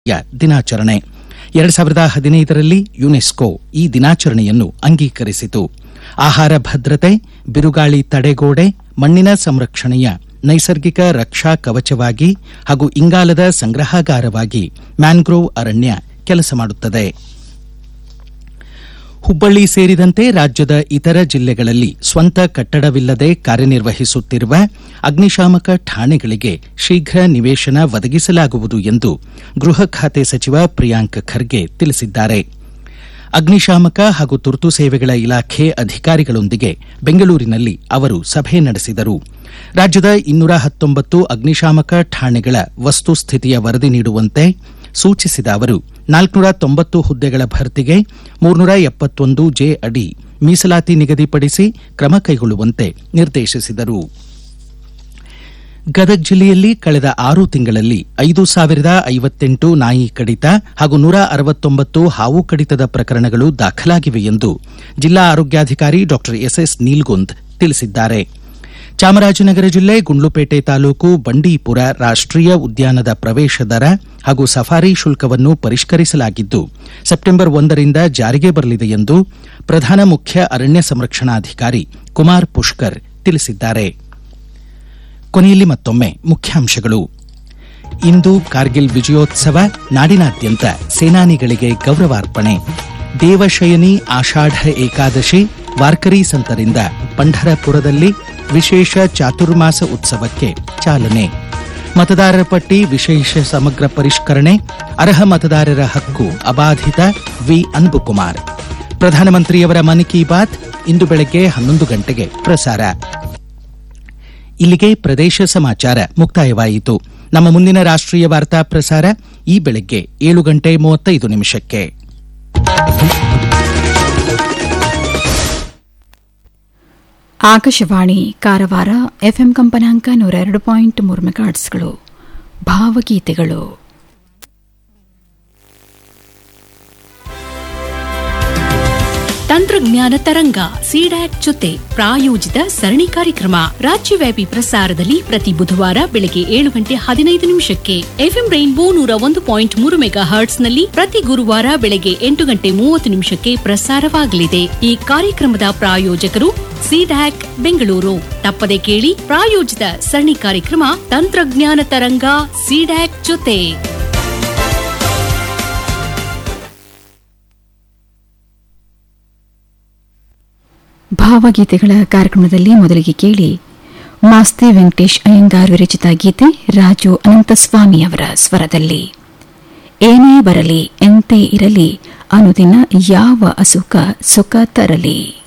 ಯ ದಿನಾಚರಣೆ ಎರಡ್ ಸಾವಿರದ ಹದಿನೈದರಲ್ಲಿ ಯುನೆಸ್ಕೋ ಈ ದಿನಾಚರಣೆಯನ್ನು ಅಂಗೀಕರಿಸಿತು ಆಹಾರ ಭದ್ರತೆ ಬಿರುಗಾಳಿ ತಡೆಗೋಡೆ ಮಣ್ಣಿನ ಸಂರಕ್ಷಣೆಯ ನೈಸರ್ಗಿಕ ರಕ್ಷಾ ಕವಚವಾಗಿ ಹಾಗೂ ಇಂಗಾಲದ ಸಂಗ್ರಹಾಗಾರವಾಗಿ ಮ್ಯಾಂಗ್ರೋವ್ ಅರಣ್ಯ ಕೆಲಸ ಮಾಡುತ್ತದೆ ಹುಬ್ಬಳ್ಳಿ ಸೇರಿದಂತೆ ರಾಜ್ಯದ ಇತರ ಜಿಲ್ಲೆಗಳಲ್ಲಿ ಸ್ವಂತ ಕಟ್ಟಡವಿಲ್ಲದೆ ಕಾರ್ಯನಿರ್ವಹಿಸುತ್ತಿರುವ ಅಗ್ನಿಶಾಮಕ ಠಾಣೆಗಳಿಗೆ ಶೀಘ್ರ ನಿವೇಶನ ಒದಗಿಸಲಾಗುವುದು ಎಂದು ಗೃಹ ಖಾತೆ ಸಚಿವ ಪ್ರಿಯಾಂಕ್ ಖರ್ಗೆ ತಿಳಿಸಿದ್ದಾರೆ ಅಗ್ನಿಶಾಮಕ ಹಾಗೂ ತುರ್ತು ಸೇವೆಗಳ ಇಲಾಖೆ ಅಧಿಕಾರಿಗಳೊಂದಿಗೆ ಬೆಂಗಳೂರಿನಲ್ಲಿ ಅವರು ಸಭೆ ನಡೆಸಿದರು ರಾಜ್ಯದ ಇನ್ನೂರ ಹತ್ತೊಂಬತ್ತು ಅಗ್ನಿಶಾಮಕ ಠಾಣೆಗಳ ವಸ್ತುಸ್ಥಿತಿಯ ವರದಿ ನೀಡುವಂತೆ ಸೂಚಿಸಿದ ಅವರು ನಾಲ್ಕುನೂರ ತೊಂಬತ್ತು ಹುದ್ದೆಗಳ ಭರ್ತಿಗೆ ಮೂರ್ನೂರ ಎಪ್ಪತ್ತೊಂದು ಜೆ ಅಡಿ ಮೀಸಲಾತಿ ನಿಗದಿಪಡಿಸಿ ಕ್ರಮ ಕೈಗೊಳ್ಳುವಂತೆ ನಿರ್ದೇಶಿಸಿದರು ಗದಗ ಜಿಲ್ಲೆಯಲ್ಲಿ ಕಳೆದ ಆರು ತಿಂಗಳಲ್ಲಿ ಐದು ಸಾವಿರದ ಐವತ್ತೆಂಟು ನಾಯಿ ಕಡಿತ ಹಾಗೂ ನೂರ ಅರವತ್ತೊಂಬತ್ತು ಹಾವು ಕಡಿತದ ಪ್ರಕರಣಗಳು ದಾಖಲಾಗಿವೆ ಎಂದು ಜಿಲ್ಲಾ ಆರೋಗ್ಯಾಧಿಕಾರಿ ಡಾ ಎಸ್ಎಸ್ ನೀಲ್ಗುಂದ್ ತಿಳಿಸಿದ್ದಾರೆ ಚಾಮರಾಜನಗರ ಜಿಲ್ಲೆ ಗುಂಡ್ಲುಪೇಟೆ ತಾಲೂಕು ಬಂಡೀಪುರ ರಾಷ್ಟೀಯ ಉದ್ಯಾನದ ಪ್ರವೇಶ ದರ ಹಾಗೂ ಸಫಾರಿ ಶುಲ್ಕವನ್ನು ಪರಿಷ್ಕರಿಸಲಾಗಿದ್ದು ಸೆಪ್ಟೆಂಬರ್ ಒಂದರಿಂದ ಜಾರಿಗೆ ಬರಲಿದೆ ಎಂದು ಪ್ರಧಾನ ಮುಖ್ಯ ಅರಣ್ಯ ಸಂರಕ್ಷಣಾಧಿಕಾರಿ ಕುಮಾರ್ ಪುಷ್ಕರ್ ತಿಳಿಸಿದ್ದಾರೆ ಕೊನೆಯಲ್ಲಿ ಮತ್ತೊಮ್ಮೆ ಮುಖ್ಯಾಂಶಗಳು ಇಂದು ಕಾರ್ಗಿಲ್ ವಿಜಯೋತ್ಸವ ನಾಡಿನಾದ್ಯಂತ ಸೇನಾನಿಗಳಿಗೆ ಗೌರವಾರ್ಪಣೆ ದೇವಶಯನಿ ಆಷಾಢ ಏಕಾದಶಿ ವಾರ್ಕರಿ ಸಂತರಿಂದ ಪಂಢರಪುರದಲ್ಲಿ ವಿಶೇಷ ಚಾತುರ್ಮಾಸ ಉತ್ಸವಕ್ಕೆ ಚಾಲನೆ ಮತದಾರರ ಪಟ್ಟಿ ವಿಶೇಷ ಸಮಗ್ರ ಪರಿಷ್ಕರಣೆ ಅರ್ಹ ಮತದಾರರ ಹಕ್ಕು ಅಬಾಧಿತ ವಿ ಅನ್ಬುಕುಮಾರ್ ಪ್ರಧಾನಮಂತ್ರಿಯವರ ಮನ್ ಕಿ ಬಾತ್ ಇಂದು ಬೆಳಗ್ಗೆ ಹನ್ನೊಂದು ಗಂಟೆಗೆ ಪ್ರಸಾರ ಇಲ್ಲಿಗೆ ಪ್ರದೇಶ ಸಮಾಚಾರ ಮುಕ್ತಾಯವಾಯಿತು ನಮ್ಮ ಮುಂದಿನ ರಾಷ್ಟ್ರೀಯ ವಾರ್ತಾ ಪ್ರಸಾರ ಈ ಬೆಳಗ್ಗೆ ಏಳು ಗಂಟೆ ಮೂವತ್ತೈದು ನಿಮಿಷಕ್ಕೆ ಆಕಾಶವಾಣಿ ಕಾರವಾರ ಎಫ್ಎಂ ಕಂಪನಾಂಕ ನೂರ ಎರಡು ಪಾಯಿಂಟ್ ಮೂರು ಮೆಗಾಟ್ಸ್ಗಳು ಭಾವಗೀತೆಗಳು ತಂತ್ರಜ್ಞಾನ ತರಂಗ ಸಿಡ್ಯಾಕ್ ಜೊತೆ ಪ್ರಾಯೋಜಿತ ಸರಣಿ ಕಾರ್ಯಕ್ರಮ ರಾಜ್ಯವ್ಯಾಪಿ ಪ್ರಸಾರದಲ್ಲಿ ಪ್ರತಿ ಬುಧವಾರ ಬೆಳಗ್ಗೆ ಏಳು ಗಂಟೆ ಹದಿನೈದು ನಿಮಿಷಕ್ಕೆ ಎಫ್ಎಂ ರೈನ್ಬೋ ನೂರ ಒಂದು ಪಾಯಿಂಟ್ ಮೂರು ಮೆಗಾ ಹರ್ಟ್ಸ್ನಲ್ಲಿ ಪ್ರತಿ ಗುರುವಾರ ಬೆಳಗ್ಗೆ ಎಂಟು ಗಂಟೆ ಮೂವತ್ತು ನಿಮಿಷಕ್ಕೆ ಪ್ರಸಾರವಾಗಲಿದೆ ಈ ಕಾರ್ಯಕ್ರಮದ ಪ್ರಾಯೋಜಕರು ಸಿಡ್ಯಾಕ್ ಬೆಂಗಳೂರು ತಪ್ಪದೆ ಕೇಳಿ ಪ್ರಾಯೋಜಿತ ಸರಣಿ ಕಾರ್ಯಕ್ರಮ ತಂತ್ರಜ್ಞಾನ ತರಂಗ ಸಿಡ್ಯಾಕ್ ಜೊತೆ ಭಾವಗೀತೆಗಳ ಕಾರ್ಯಕ್ರಮದಲ್ಲಿ ಮೊದಲಿಗೆ ಕೇಳಿ ಮಾಸ್ತಿ ವೆಂಕಟೇಶ್ ಅಯ್ಯಂಗಾರ್ ವಿರಚಿತ ಗೀತೆ ರಾಜು ಅನಂತಸ್ವಾಮಿ ಅವರ ಸ್ವರದಲ್ಲಿ ಏನೇ ಬರಲಿ ಎಂತೆ ಇರಲಿ ಅನುದಿನ ಯಾವ ಅಸುಖ ಸುಖ ತರಲಿ